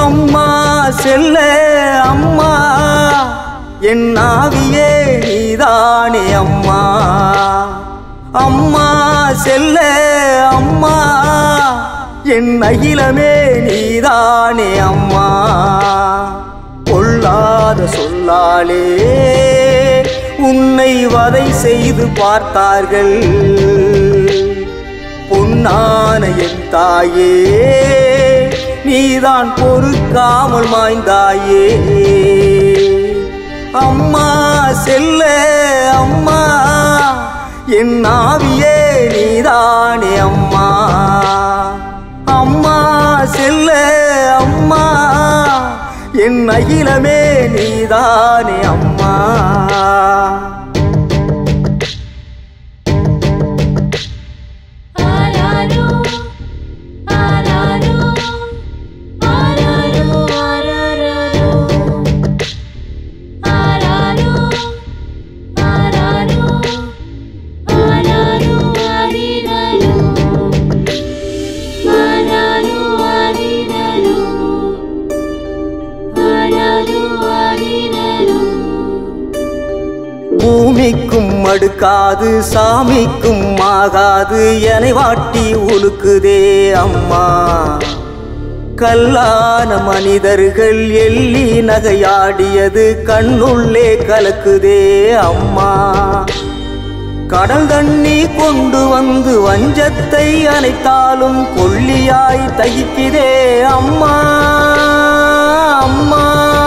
அம்மா செல்ல அம்மா என் ஆவியே நீதானே அம்மா அம்மா செல்ல அம்மா என் அகிலமே நீதானே அம்மா பொல்லாத சொல்லாலே உன்னை வதை செய்து பார்த்தார்கள் பொன்னான என் தாயே நீதான் பொறுக்காமல் மாய்ந்தாயே அம்மா செல்ல அம்மா என் ஆவியே நீதானே அம்மா அம்மா செல்ல அம்மா என் அகிலமே நீதானே அம்மா ஆராரோ ஆராரோ ஆராரோ ஆராரோ ஆராரோ ஆராரோ ஆராரோ ஆரிரரோ ஆராரோ ஆரிரரோ ஆராரோ ஆரிரரோ பூமிக்கும் அடுக்காது சாமிக்கும் ஆகாது என வாட்டி உலுக்குதே அம்மா கல்லான மனிதர்கள் எள்ளி நகையாடியது கண்ணுள்ளே கலக்குதே அம்மா கடல் தண்ணி கொண்டு வந்து வஞ்சத்தை அணைத்தாலும் கொல்லியாய் தகிக்குதே அம்மா அம்மா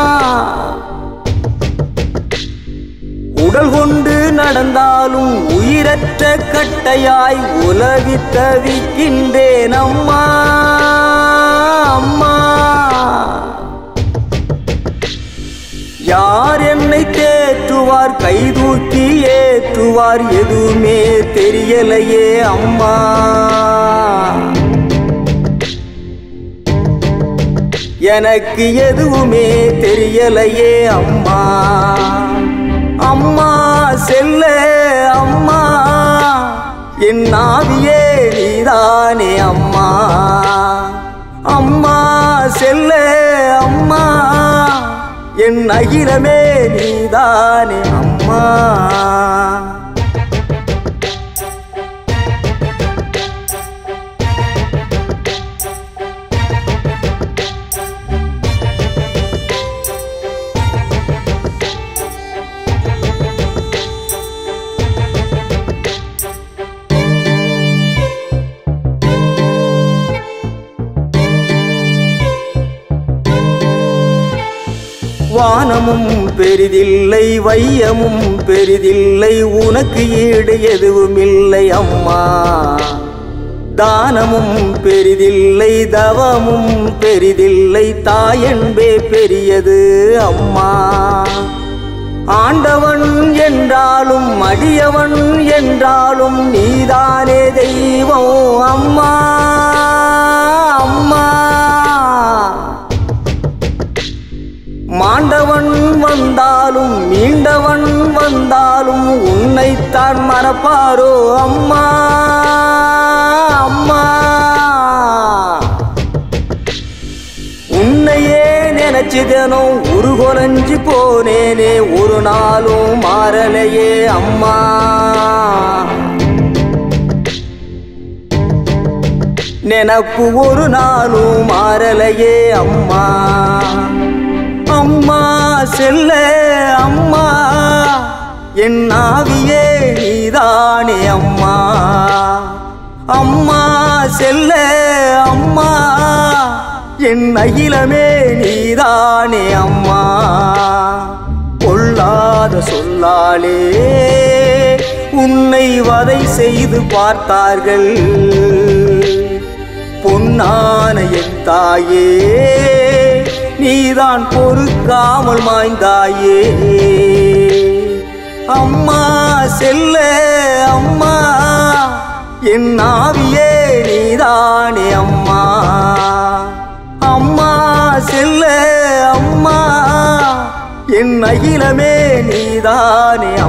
உடல் கொண்டு நடந்தாலும் உயிரற்ற கட்டையாய் உலவி தவிக்கின்றேன் அம்மா அம்மா யார் என்னை தேற்றுவார் கைதூக்கி ஏற்றுவார் எதுவுமே தெரியலையே அம்மா எனக்கு எதுவுமே தெரியலையே அம்மா அம்மா செல்ல அம்மா என் ஆவியே நீதானே அம்மா அம்மா செல்ல அம்மா என் அகிலமே நீதானே அம்மா வானமும் பெரிதில்லை வையமும் பெரிதில்லை உனக்கு ஈடு எதுவுமில்லை அம்மா தானமும் பெரிதில்லை தவமும் பெரிதில்லை தாயன்பே பெரியது அம்மா ஆண்டவன் என்றாலும் அடியவன் என்றாலும் நீதானே தெய்வம் அம்மா அம்மா மாண்டவன் வந்தாலும் மீண்டவன் வந்தாலும் உன்னைத்தான் மறப்பாரோ அம்மா அம்மா உன்னையே நினைச்சுதனும் உருகொலைஞ்சு போனேனே ஒரு நாளும் மாறலையே அம்மா நினப்பு ஒரு நாளும் மாறலையே அம்மா அம்மா செல்ல அம்மா என் ஆவியே நீதானே அம்மா அம்மா செல்ல அம்மா என் அகிலமே நீதானே அம்மா பொல்லாத சொல்லாலே உன்னை வதை செய்து பார்த்தார்கள் பொன்னான என் தாயே நீதான் பொறுக்காமல் மாய்ந்தாயே அம்மா செல்ல அம்மா என் ஆவியே நீதானே அம்மா அம்மா செல்ல அம்மா என் அகிலமே நீதானே